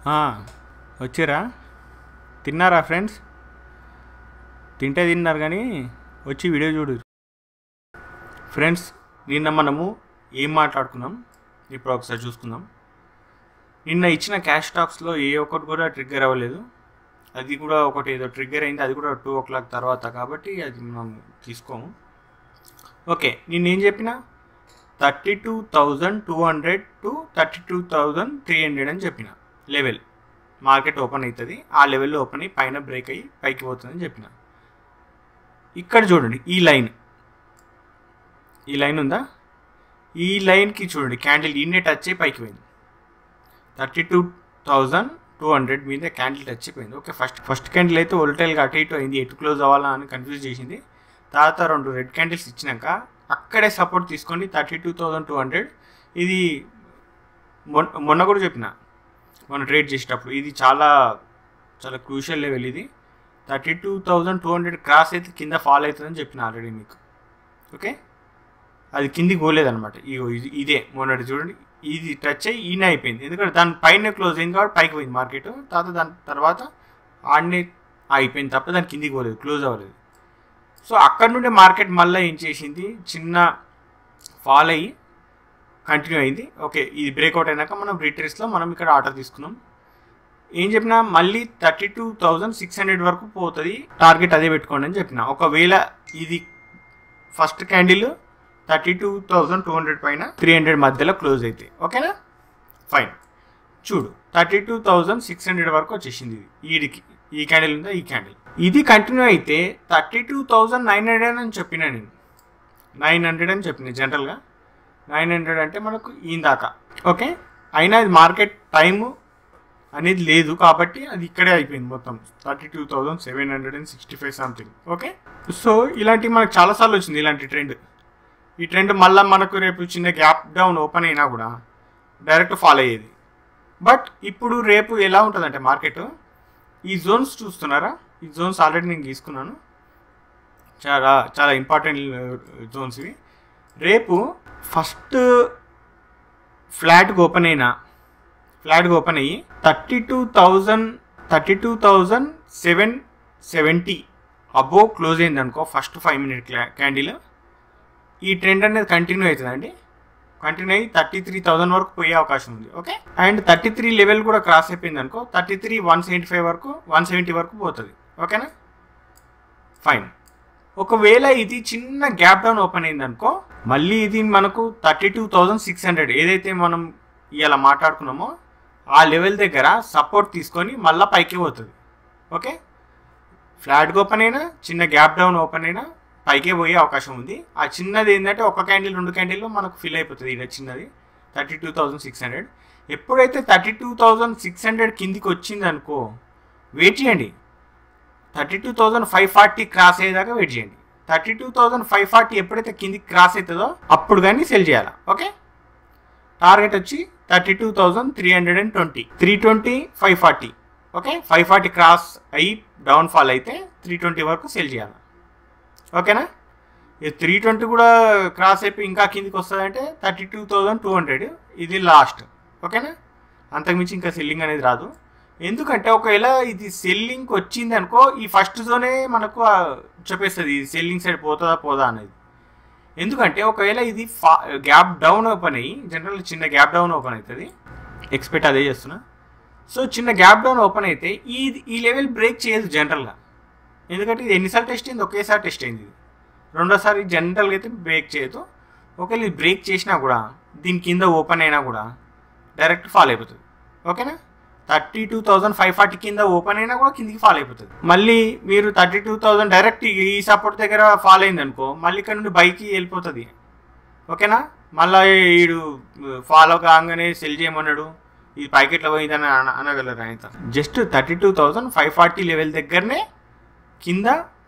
ఆ, వచ్చిరా తిన్నారా ఫ్రెండ్స్ తింటే తిన్నారు కానీ వచ్చి వీడియో చూడు ఫ్రెండ్స్ నిన్న మనము ఏం మాట్లాడుకున్నాం ఇప్పుడు ఒకసారి చూసుకుందాం నిన్న ఇచ్చిన క్యాష్ స్టాక్స్లో ఏ ఒక్కటి కూడా ట్రిగ్గర్ అవ్వలేదు అది కూడా ఒకటి ఏదో ట్రిగ్గర్ అయింది అది కూడా టూ ఓ క్లాక్ తర్వాత కాబట్టి అది మనం తీసుకోము ఓకే నేనేం చెప్పిన thirty two thousand two hundred to thirty two thousand three hundred అని చెప్పిన లెవెల్ మార్కెట్ ఓపెన్ అవుతుంది ఆ లెవెల్లో ఓపెన్ అయ్యి పైన బ్రేక్ అయ్యి పైకి పోతుందని చెప్పిన ఇక్కడ చూడండి ఈ లైన్ ఈ లైన్ ఉందా ఈ లైన్కి చూడండి క్యాండిల్ ఈయనే టచ్ అయ్యి పైకి పోయింది thirty two thousand two hundred మీద క్యాండిల్ టచ్ అయిపోయింది ఓకే ఫస్ట్ ఫస్ట్ క్యాండిల్ అయితే ఒల్టైల్గా అటు ఇటు అయింది ఎటు క్లోజ్ అవ్వాలా అని కన్ఫ్యూజ్ చేసింది తర్వాత రెండు రెడ్ క్యాండిల్స్ ఇచ్చినాక అక్కడే సపోర్ట్ తీసుకొని thirty two thousand two hundred ఇది మొన్న మొన్న కూడా చెప్పిన మొన్న ట్రేడ్ చేసేటప్పుడు ఇది చాలా చాలా క్రూషియల్ లెవెల్ ఇది thirty two thousand two hundred cross అయితే కింద ఫాల్ అవుతుందని చెప్పిన ఆల్రెడీ మీకు ఓకే అది కిందికి పోలేదన్నమాట ఇగో ఇది ఇదే మొన్నటి చూడండి ఇది టచ్ అయ్యి ఈయన అయిపోయింది ఎందుకంటే దాని పైన క్లోజ్ అయింది కాబట్టి పైకి పోయింది మార్కెట్ తర్వాత దాని తర్వాత ఆడనే అయిపోయింది తప్ప దాని కిందికి పోలేదు క్లోజ్ అవ్వలేదు సో అక్కడ నుండి మార్కెట్ మళ్ళీ ఏం చేసింది చిన్న ఫాల్ అయ్యి కంటిన్యూ అయింది ఓకే ఇది బ్రేక్అవుట్ అయినాక మనం రిటర్స్లో మనం ఇక్కడ ఆర్డర్ తీసుకున్నాం ఏం చెప్పినా మళ్ళీ thirty two thousand six hundred వరకు పోతుంది టార్గెట్ అదే పెట్టుకోండి అని చెప్పిన ఒకవేళ ఇది first candle thirty two thousand two hundred పైన త్రీ హండ్రెడ్ మధ్యలో క్లోజ్ అయితే ఓకేనా ఫైన్ చూడు thirty two thousand six hundred వరకు వచ్చేసింది ఇది ఈడికి ఈ క్యాండిల్ ఉందా ఈ క్యాండిల్ ఇది కంటిన్యూ అయితే thirty two thousand nine hundred అని చెప్పిన నేను నైన్ హండ్రెడ్ అని చెప్పిన జనరల్గా నైన్ హండ్రెడ్ అంటే మనకు ఇందాక ఓకే అయినా ఇది మార్కెట్ టైము అనేది లేదు కాబట్టి అది ఇక్కడే అయిపోయింది మొత్తం thirty two thousand seven hundred and sixty five something okay so ఇలాంటివి మనకు చాలాసార్లు వచ్చింది ఇలాంటి ట్రెండ్ ఈ ట్రెండ్ మళ్ళీ మనకు రేపు చిన్న గ్యాప్ డౌన్ ఓపెన్ అయినా కూడా డైరెక్ట్ ఫాలో అయ్యేది బట్ ఇప్పుడు రేపు ఎలా ఉంటుందంటే మార్కెట్ ఈ జోన్స్ చూస్తున్నారా ఈ జోన్స్ ఆల్రెడీ నేను తీసుకున్నాను చాలా చాలా ఇంపార్టెంట్ జోన్స్ ఇవి రేపు ఫస్ట్ ఫ్లాట్కి ఓపెన్ అయినా ఫ్లాట్గా ఓపెన్ అయ్యి thirty two thousand thirty two thousand seven seventy above close అయింది అనుకో ఫస్ట్ ఫైవ్ మినిట్ క్యాండిల్ ఈ ట్రెండ్ అనేది కంటిన్యూ అవుతుందండి కంటిన్యూ అయ్యి థర్టీ త్రీ థౌజండ్ వరకు పోయే అవకాశం ఉంది okay and thirty three level కూడా క్రాస్ అయిపోయింది అనుకో thirty three one seventy five వరకు వన్ సెవెంటీ వరకు పోతుంది ఓకేనా ఫైన్ ఒకవేళ ఇది చిన్న గ్యాప్ డౌన్ ఓపెన్ అయింది అనుకో మళ్ళీ ఇది మనకు thirty two thousand six hundred ఏదైతే మనం ఇలా మాట్లాడుకున్నామో ఆ లెవెల్ దగ్గర సపోర్ట్ తీసుకొని మళ్ళీ పైకి పోతుంది ఓకే ఫ్లాట్గా ఓపెన్ అయినా చిన్న గ్యాప్ డౌన్ ఓపెన్ అయినా పైకే పోయే అవకాశం ఉంది ఆ చిన్నది ఏంటంటే ఒక క్యాండిల్ రెండు క్యాండిల్లో మనకు ఫిల్ అయిపోతుంది ఇది చిన్నది thirty two thousand six hundred ఎప్పుడైతే thirty two thousand six hundred కిందికి వచ్చింది అనుకో వెయిట్ చేయండి thirty two thousand five forty cross అయ్యేదాకా వెయిట్ చేయండి thirty two thousand five forty ఎప్పుడైతే కిందికి క్రాస్ అవుతుందో అప్పుడు కానీ సెల్ చేయాలి ఓకే టార్గెట్ వచ్చి thirty two thousand three hundred and twenty three twenty five forty okay five forty cross అయ్యి డౌన్ ఫాల్ అయితే త్రీ ట్వంటీ వరకు సెల్ చేయాలి ఓకేనా ఈ త్రీ ట్వంటీ కూడా క్రాస్ అయిపోయి ఇంకా కిందికి వస్తుందంటే thirty two thousand two hundred ఇది లాస్ట్ ఓకేనా అంతకుమించి ఇంకా సెల్లింగ్ అనేది రాదు ఎందుకంటే ఒకవేళ ఇది సెల్లింగ్ వచ్చింది అనుకో ఈ ఫస్ట్ జోనే మనకు ఆ, చెప్పేస్తుంది ఇది సెల్లింగ్ సైడ్ పోతుందా పోదా అనేది ఎందుకంటే ఒకవేళ ఇది ఫా గ్యాప్ డౌన్ ఓపెన్ అయ్యి జనరల్ చిన్న గ్యాప్ డౌన్ ఓపెన్ అవుతుంది ఎక్స్పెక్ట్ అదే చేస్తున్నా సో చిన్న గ్యాప్ డౌన్ ఓపెన్ అయితే ఈ ఈ లెవెల్ బ్రేక్ చేయదు జనరల్గా ఎందుకంటే ఇది ఎన్నిసార్లు టెస్ట్ అయింది ఒకేసారి టెస్ట్ అయింది ఇది రెండోసారి జనరల్గా అయితే బ్రేక్ చేయదు ఒకవేళ ఇది బ్రేక్ చేసినా కూడా దీని కింద ఓపెన్ అయినా కూడా డైరెక్ట్ ఫాల్ అయిపోతుంది ఓకేనా thirty two thousand five forty కింద ఓపెన్ అయినా కూడా కిందికి ఫాల్ అయిపోతుంది మళ్ళీ మీరు థర్టీ టూ థౌజండ్ డైరెక్ట్ ఈ సపోర్ట్ దగ్గర ఫాల్ అయింది అనుకో మళ్ళీ ఇక్కడ నుండి బైక్కి వెళ్ళిపోతుంది ఓకేనా మళ్ళీ వీడు ఫాలో కాగానే సెల్ చేయమన్నాడు ఇది పైకి ఎట్లా పోయిందని అన అనగలరు ఆయన just thirty two thousand five forty level దగ్గరనే కింద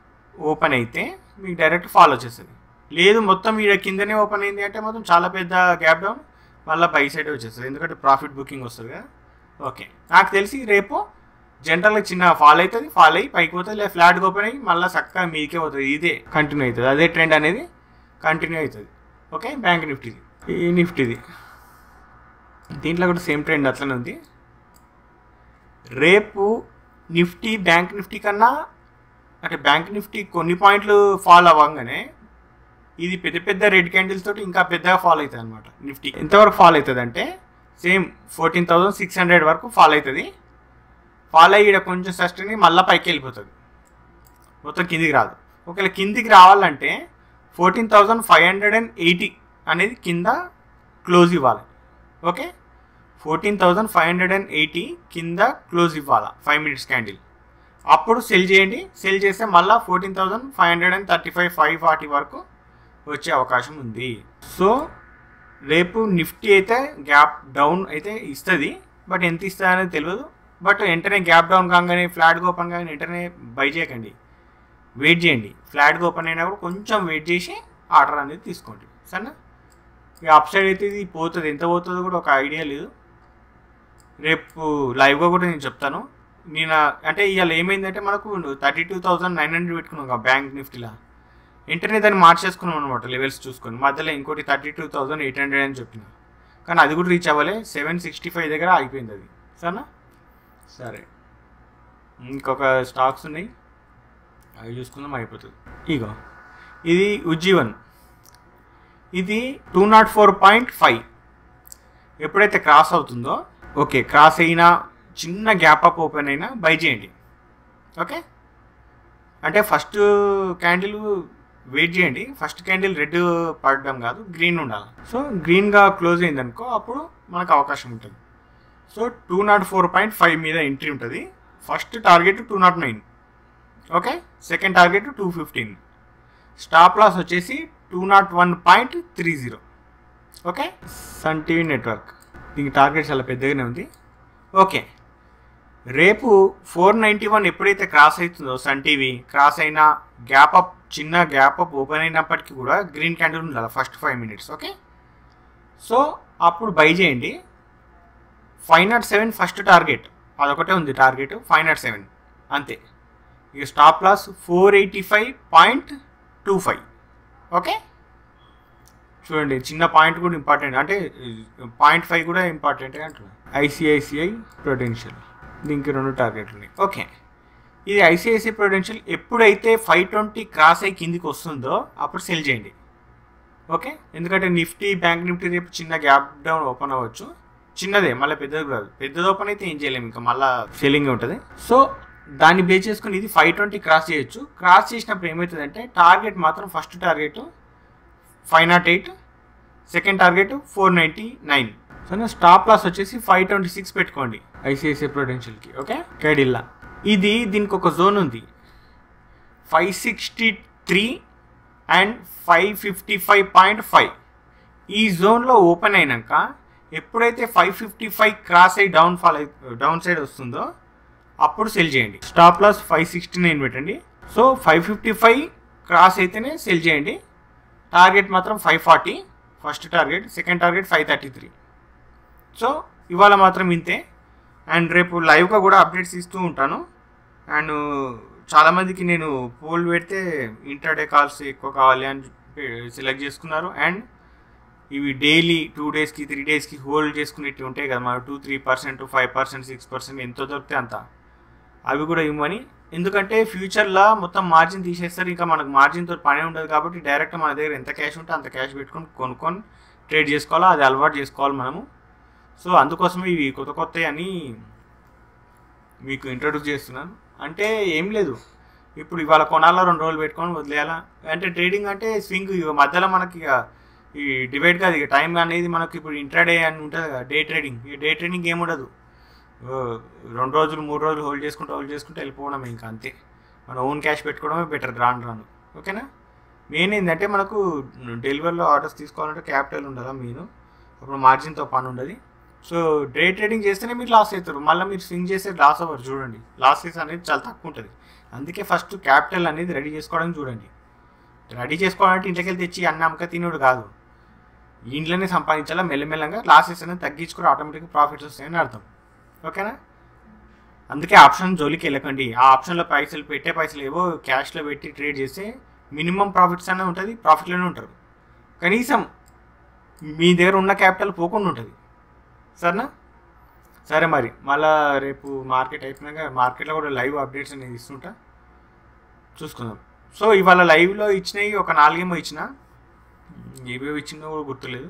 ఓపెన్ అయితే మీకు డైరెక్ట్ ఫాలో వచ్చేస్తుంది లేదు మొత్తం ఈడ కిందనే ఓపెన్ అయింది అంటే మొత్తం చాలా పెద్ద గ్యాప్ డౌన్ మళ్ళీ బై సైడ్ వచ్చేస్తుంది ఎందుకంటే ప్రాఫిట్ బుకింగ్ వస్తుంది కదా ఓకే నాకు తెలిసి రేపు జనరల్గా చిన్న ఫాల్ అవుతుంది ఫాల్ అయ్యి పైకి పోతుంది లేదా ఫ్లాట్గా ఓపెన్ అయ్యి మళ్ళీ చక్కగా మీకే పోతుంది ఇదే కంటిన్యూ అవుతుంది అదే ట్రెండ్ అనేది కంటిన్యూ అవుతుంది ఓకే బ్యాంక్ నిఫ్టీది ఈ నిఫ్టీది దీంట్లో కూడా సేమ్ ట్రెండ్ అట్లనే ఉంది రేపు నిఫ్టీ బ్యాంక్ నిఫ్టీ కన్నా అంటే బ్యాంక్ నిఫ్టీ కొన్ని పాయింట్లు ఫాల్ అవ్వగానే ఇది పెద్ద పెద్ద రెడ్ క్యాండిల్స్ తోటి ఇంకా పెద్దగా ఫాల్ అవుతుంది అనమాట నిఫ్టీ ఎంతవరకు ఫాల్ అవుతుంది అంటే same fourteen thousand six hundred వరకు ఫాల్ అవుతుంది ఫాల్ అయ్యి ఈడ కొంచెం సస్టైన్ అయ్యి మళ్ళీ పైకి వెళ్ళిపోతుంది మొత్తం కిందికి రాదు ఒకవేళ కిందికి రావాలంటే fourteen thousand five hundred and eighty అనేది కింద క్లోజ్ ఇవ్వాలి okay fourteen thousand five hundred and eighty కింద క్లోజ్ ఇవ్వాలి ఫైవ్ మినిట్స్ క్యాండిల్ అప్పుడు సెల్ చేయండి సెల్ చేస్తే మళ్ళీ fourteen thousand five hundred and thirty five five forty వరకు వచ్చే అవకాశం ఉంది సో రేపు నిఫ్టీ అయితే గ్యాప్ డౌన్ అయితే ఇస్తుంది బట్ ఎంత ఇస్తుంది అనేది తెలియదు బట్ వెంటనే గ్యాప్ డౌన్ కాగానే ఫ్లాట్గా ఓపెన్ కాగానే వెంటనే బై చేయకండి వెయిట్ చేయండి ఫ్లాట్గా ఓపెన్ అయినప్పుడు కొంచెం వెయిట్ చేసి ఆర్డర్ అనేది తీసుకోండి సరేనా ఇక అప్ సైడ్ అయితే ఇది పోతుంది ఎంత పోతుందో కూడా ఒక ఐడియా లేదు రేపు లైవ్గా కూడా నేను చెప్తాను నేను అంటే ఇవాళ ఏమైందంటే మనకు thirty two thousand nine hundred పెట్టుకున్నాం బ్యాంక్ నిఫ్టీలో వెంటనే దాన్ని మార్చేసుకున్నాం అనమాట లెవెల్స్ చూసుకొని మధ్యలో ఇంకోటి thirty two thousand eight hundred అని చెప్పిన కానీ అది కూడా రీచ్ అవ్వలే సెవెన్ సిక్స్టీ ఫైవ్ దగ్గర ఆగిపోయింది అది సరేనా సరే ఇంకొక స్టాక్స్ ఉన్నాయి అవి చూసుకుందాం అయిపోతుంది ఇగో ఇది ఉజ్జీవన్ ఇది two naught four point five ఎప్పుడైతే క్రాస్ అవుతుందో ఓకే క్రాస్ అయినా చిన్న గ్యాప్ అప్ ఓపెన్ అయినా బై చేయండి ఓకే అంటే ఫస్ట్ క్యాండిల్ వెయిట్ చేయండి ఫస్ట్ క్యాండిల్ రెడ్ పడడం కాదు గ్రీన్ ఉండాలి సో గ్రీన్గా క్లోజ్ అయిందనుకో అప్పుడు మనకు అవకాశం ఉంటుంది so two naught four point five మీద ఎంట్రీ ఉంటుంది first target two naught nine okay second target two fifteen stop loss వచ్చేసి two naught one point three zero okay Sun TV network దీనికి టార్గెట్ చాలా పెద్దగానే ఉంది ఓకే రేపు four ninety one ఎప్పుడైతే cross అవుతుందో సన్ టీవీ క్రాస్ అయినా gap up చిన్న గ్యాప్ అప్ ఓపెన్ అయినప్పటికీ కూడా గ్రీన్ క్యాండిల్ ఉండాలి first five minutes okay so అప్పుడు బై చేయండి five naught seven first target అదొకటే ఉంది టార్గెట్ ఫైవ్ నాట్ సెవెన్ అంతే ఇక stop loss four eighty five point two five okay చూడండి చిన్న పాయింట్ కూడా ఇంపార్టెంట్ అంటే పాయింట్ ఫైవ్ కూడా ఇంపార్టెంట్ అంటున్నాను ఐసిఐసిఐ ప్రొడెన్షియల్ దీనికి రెండు టార్గెట్లు ఉన్నాయి ఓకే ఇది ఐసిఐసిఐ ప్రొడెన్షియల్ ఎప్పుడైతే ఫైవ్ ట్వంటీ క్రాస్ అయ్యి కిందికి వస్తుందో అప్పుడు సెల్ చేయండి ఓకే ఎందుకంటే నిఫ్టీ బ్యాంక్ నిఫ్టీ రేపు చిన్న గ్యాప్ డౌన్ ఓపెన్ అవ్వచ్చు చిన్నదే మళ్ళీ పెద్దది కాదు పెద్దది ఓపెన్ అయితే ఏం చేయలేము ఇంకా మళ్ళీ సెల్లింగ్ ఉంటుంది సో దాన్ని బేస్ చేసుకుని ఇది ఫైవ్ ట్వంటీ క్రాస్ చేయొచ్చు క్రాస్ చేసినప్పుడు ఏమవుతుందంటే టార్గెట్ మాత్రం first target five naught eight second target four ninety nine so stop loss వచ్చేసి ఫైవ్ ట్వంటీ సిక్స్ పెట్టుకోండి ఐసిఐసిఐ ప్రొడెన్షియల్కి ఓకే కేడిల్లా ఇది దీనికి ఒక జోన్ ఉంది five sixty three and five fifty five point five ఈ జోన్లో ఓపెన్ అయినాక ఎప్పుడైతే ఫైవ్ ఫిఫ్టీ ఫైవ్ క్రాస్ అయ్యి డౌన్ ఫాల్ అయి డౌన్ సైడ్ వస్తుందో అప్పుడు సెల్ చేయండి stop loss five sixty nine పెట్టండి so five fifty five cross అయితేనే సెల్ చేయండి టార్గెట్ మాత్రం five forty first target second target five thirty three so ఇవాళ మాత్రం ఇంతే అండ్ రేపు లైవ్గా కూడా అప్డేట్స్ ఇస్తూ ఉంటాను అండ్ చాలామందికి నేను పోల్ పెడితే ఇంటర్డే కాల్స్ ఎక్కువ కావాలి అని సెలెక్ట్ చేసుకున్నారు అండ్ ఇవి డైలీ టూ డేస్కి త్రీ డేస్కి హోల్డ్ చేసుకునేవి ఉంటాయి కదా మన two three percent five percent six percent ఎంతో దొరికితే అంత అవి కూడా ఇవ్వమని ఎందుకంటే ఫ్యూచర్లో మొత్తం మార్జిన్ తీసేస్తారు ఇంకా మనకు మార్జిన్తో పని ఉండదు కాబట్టి డైరెక్ట్ మన దగ్గర ఎంత క్యాష్ ఉంటే అంత క్యాష్ పెట్టుకొని కొనుక్కొని ట్రేడ్ చేసుకోవాలో అది అలవాటు చేసుకోవాలి మనము సో అందుకోసమే ఇవి కొత్త కొత్త అని మీకు ఇంట్రొడ్యూస్ చేస్తున్నాను అంటే ఏం లేదు ఇప్పుడు ఇవాళ కొనాలా రెండు రోజులు పెట్టుకొని వదిలేయాలా అంటే ట్రేడింగ్ అంటే స్వింగ్ ఇక మధ్యలో మనకి ఇక ఈ డిబేట్ కాదు ఇక టైం అనేది మనకి ఇప్పుడు ఇంట్రాడే అని ఉంటుంది కదా డే ట్రేడింగ్ ఈ డే ట్రేడింగ్ ఏముండదు రెండు రోజులు మూడు రోజులు హోల్డ్ చేసుకుంటూ హోల్డ్ చేసుకుంటూ వెళ్ళిపోవడమే ఇంకా అంతే మన ఓన్ క్యాష్ పెట్టుకోవడమే బెటర్ రాను రాను ఓకేనా మెయిన్ ఏంటంటే మనకు డెలివరీలో ఆర్డర్స్ తీసుకోవాలంటే క్యాపిటల్ ఉండాలా మెయిన్ అప్పుడు మార్జిన్తో పని ఉండదు సో డే ట్రేడింగ్ చేస్తేనే మీరు లాస్ అవుతారు మళ్ళీ మీరు స్వింగ్ చేస్తే లాస్ అవ్వరు చూడండి లాసెస్ అనేది చాలా తక్కువ ఉంటుంది అందుకే ఫస్ట్ క్యాపిటల్ అనేది రెడీ చేసుకోవడానికి చూడండి రెడీ చేసుకోవాలంటే ఇంట్లోకి వెళ్ళి తెచ్చి అన్న అమ్మక తినడు కాదు ఇంట్లోనే సంపాదించాలా మెల్లమెల్లగా లాసెస్ అనేది తగ్గించుకుని ఆటోమేటిక్గా ప్రాఫిట్స్ వస్తాయని అర్థం ఓకేనా అందుకే ఆప్షన్ జోలికి వెళ్ళకండి ఆ ఆప్షన్లో పైసలు పెట్టే పైసలు ఏవో క్యాష్లో పెట్టి ట్రేడ్ చేస్తే మినిమం ప్రాఫిట్స్ అనే ఉంటుంది ప్రాఫిట్లోనే ఉంటారు కనీసం మీ దగ్గర ఉన్న క్యాపిటల్ పోకుండా ఉంటుంది సరేనా సరే మరి మళ్ళా రేపు మార్కెట్ అయిపోయినాక మార్కెట్లో కూడా లైవ్ అప్డేట్స్ అనేది ఇస్తుంటా చూసుకుందాం సో ఇవాళ లైవ్లో ఇచ్చినవి ఒక నాలుగేమో ఇచ్చిన ఏవేవి ఇచ్చినా కూడా గుర్తులేదు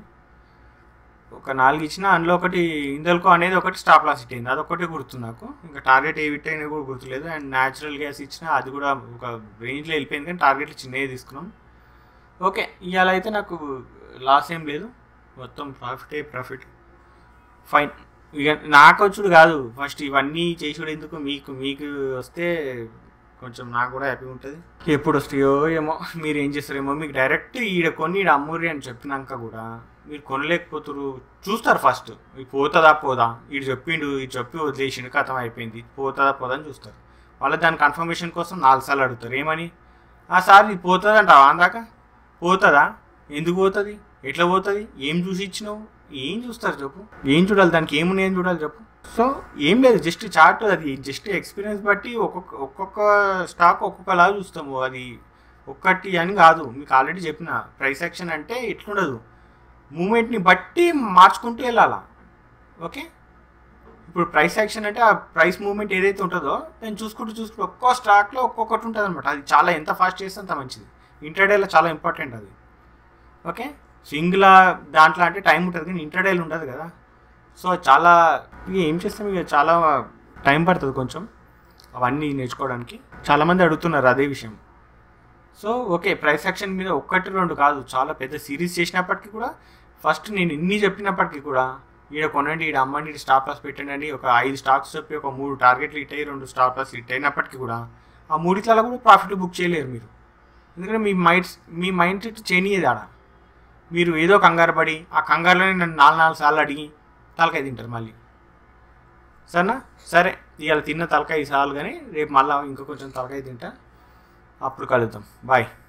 ఒక నాలుగు ఇచ్చిన అందులో ఒకటి ఇందల్కో అనేది ఒకటి స్టాప్ లాస్ ఇట్ అయింది అదొకటి గుర్తు నాకు ఇంకా టార్గెట్ ఏ విట్ అయినా కూడా గుర్తులేదు అండ్ న్యాచురల్ గ్యాస్ ఇచ్చిన అది కూడా ఒక రేంజ్లో వెళ్ళిపోయింది కానీ టార్గెట్లు చిన్నవి తీసుకున్నాం ఓకే ఇవాళ అయితే నాకు లాస్ ఏం లేదు మొత్తం ప్రాఫిటే ప్రాఫిట్ ఫైన్ ఇక నాకు వచ్చుడు కాదు ఫస్ట్ ఇవన్నీ చేసుడు ఎందుకు మీకు మీకు వస్తే కొంచెం నాకు కూడా హ్యాపీ ఉంటుంది ఎప్పుడు వస్తాయో ఏమో మీరు ఏం చేస్తారేమో మీకు డైరెక్ట్ ఈడ కొని ఈడ అమ్మూరి అని చెప్పినాక కూడా మీరు కొనలేకపోతారు చూస్తారు ఫస్ట్ ఇది పోతుందా పోదా ఈడు చెప్పిండు ఇది చెప్పి వదిలేసిండు కథం అయిపోయింది పోతుందా పోదా అని చూస్తారు వాళ్ళ దాని కన్ఫర్మేషన్ కోసం నాలుగు సార్లు అడుగుతారు ఏమని ఆ సార్ ఇది పోతుంది అంటావా అందాక పోతుందా ఎందుకు పోతుంది ఎట్లా పోతుంది ఏం చూసి ఇచ్చినావు ఏం చూస్తారు చెప్పు ఏం చూడాలి దానికి ఏమున్నాయి ఏం చూడాలి చెప్పు సో ఏం లేదు జస్ట్ చార్ట్ అది జస్ట్ ఎక్స్పీరియన్స్ బట్టి ఒక్కొక్క ఒక్కొక్క స్టాక్ ఒక్కొక్కలా చూస్తాము అది ఒక్కటి అని కాదు మీకు ఆల్రెడీ చెప్పిన ప్రైస్ యాక్షన్ అంటే ఎట్లుండదు మూమెంట్ని బట్టి మార్చుకుంటూ వెళ్ళాలా ఓకే ఇప్పుడు ప్రైస్ యాక్షన్ అంటే ఆ ప్రైస్ మూవ్మెంట్ ఏదైతే ఉంటుందో దాన్ని చూసుకుంటూ చూసుకుంటూ ఒక్కో స్టాక్లో ఒక్కొక్కటి ఉంటుంది అనమాట అది చాలా ఎంత ఫాస్ట్ చేస్తే అంత మంచిది ఇంటర్డేలో చాలా ఇంపార్టెంట్ అది ఓకే సింగిల్ దాంట్లో అంటే టైం ఉంటుంది కానీ ఇంటర్డేలు ఉండదు కదా సో చాలా ఇక ఏం చేస్తాం ఇక చాలా టైం పడుతుంది కొంచెం అవన్నీ నేర్చుకోవడానికి చాలామంది అడుగుతున్నారు అదే విషయం సో ఓకే ప్రైస్ యాక్షన్ మీద ఒక్కటి రెండు కాదు చాలా పెద్ద సిరీస్ చేసినప్పటికీ కూడా ఫస్ట్ నేను ఇన్ని చెప్పినప్పటికీ కూడా ఈడ కొనండి ఈడ అమ్మండి ఈడ స్టాప్ లాస్ పెట్టండి ఒక ఐదు స్టాక్స్ చెప్పి ఒక మూడు టార్గెట్లు హిట్ అయ్యి రెండు స్టాప్ లాస్ హిట్ అయినప్పటికీ కూడా ఆ మూడిట్లలో కూడా ప్రాఫిట్ బుక్ చేయలేరు మీరు ఎందుకంటే మీ మైండ్ మీ మైండ్ సెట్ చేయనియదు ఆడ మీరు ఏదో కంగారు పడి ఆ కంగారులోనే నన్ను నాలుగు నాలుగు సార్లు అడిగి తలకాయ తింటారు మళ్ళీ సరేనా సరే ఇవాళ తిన్న తలకాయ చాలు కానీ రేపు మళ్ళీ ఇంకా కొంచెం తలకాయ తింటా అప్పుడు కలుద్దాం బాయ్